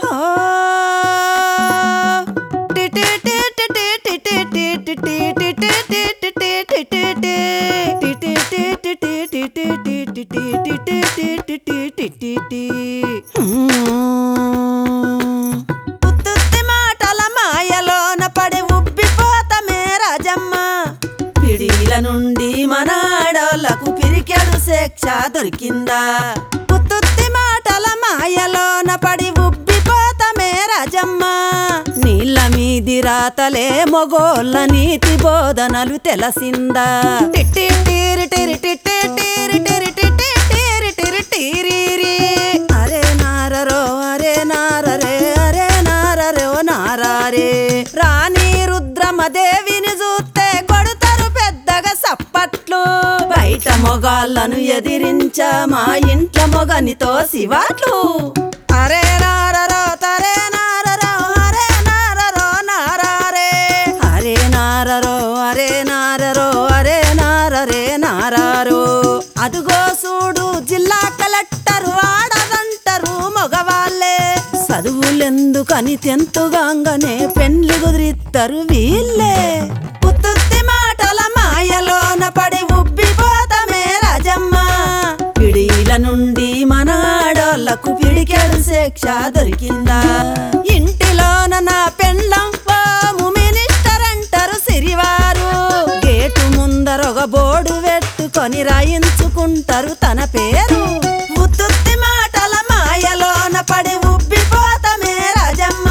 ఉత్తుత్తి మాటల మాయలోన పడి ఉబ్బిపోతమే రాజమ్మ పిడిల నుండి మన ఆడోళ్లకు పిరికెడు శిక్ష దొరికిందా ఉత్తుత్తి మాటల మాయలోన పడి ఉబ్బిపోతమే రాజమ్మ నీళ్ళ మీది రాతలే మొగోళ్ళ నీతి బోధనలు తెలసిందా టిట్టి టీరి టిరి టిట్టి టీరి టిరి టిట్టి టీరి టిరి టీరిరి. అరే నారరో అరే నారరే అరే నారరే ఓ నారారే రాణి రుద్రమదేవిని చూస్తే కొడుతారు పెద్దగా సప్పట్లు బయట మొగాళ్ళను ఎదిరించా మా ఇంట్లో మొగనితో శివాట్లు అరే నారరో తరే నారరో అరే నారరో నారారే అరే నారరో అరే నారరో అరే నారరే నారారో అదుగో చూడు జిల్లా కలెక్టర్ వాడదంటారు మగవాళ్ళే చదువులెందుకని తెంతుగాంగనే పెండ్లి కుదిరిత్తరు వీళ్ళే ఉత్తుత్తి మాటల మాయలోన పడి ఉబ్బిపోతమే రాజమ్మ పిడిల నుండి మన ఆడోళ్లకు పిడికెడు శిక్ష దొరికిందా ఇంటిలోన నా పెండ్లం పాము మినిస్టర్ అంటారు సిరివారు గేటు ముందర ఒక బోర్డు పెట్టుకొని రాయించుకుంటారు తన పేరు ఉత్తుత్తి మాటల మాయలోన పడి ఉబ్బిపోతమే రాజమ్మ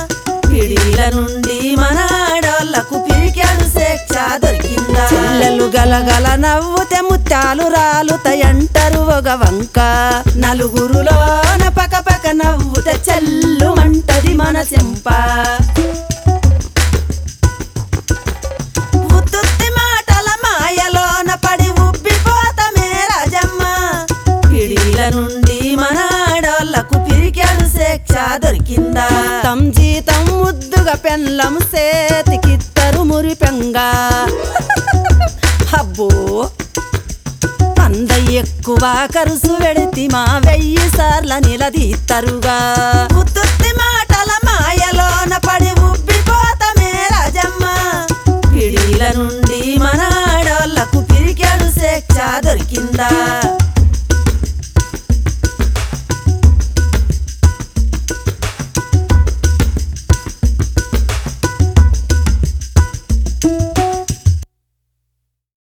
పిడిల నుండి మన ఆడోళ్లకు పిరికెడు శిక్ష దొరికిందా పిల్లలు గలగల నవ్వుతే ముత్యాలు రాలుతాయంటారు ఒక వంక నలుగురులోన పక పక నవ్వుతే చెల్లు మంటది మన చెంప ఉత్తుత్తి మాటల మాయలోన పడి ఉబ్బిపోతమే రాజమ్మ పిడిల నుండి మన ఆడోళ్లకు పిరికెడు శిక్ష దొరికిందా తమ్ జీతం ముద్దుగా పెన్లం సేతికిత్తరు మురిపెంగా అబ్బో వంద ఎక్కువ కరుసు వెడితి మా వెయ్యి సార్ల నిలదీత్తరుగా ఉత్తుత్తి మాటల మాయలోన పడి ఉబ్బిపోతమే రాజమ్మ పిడిల నుండి మన ఆడోళ్లకు పిరికెడు శిక్ష దొరికిందా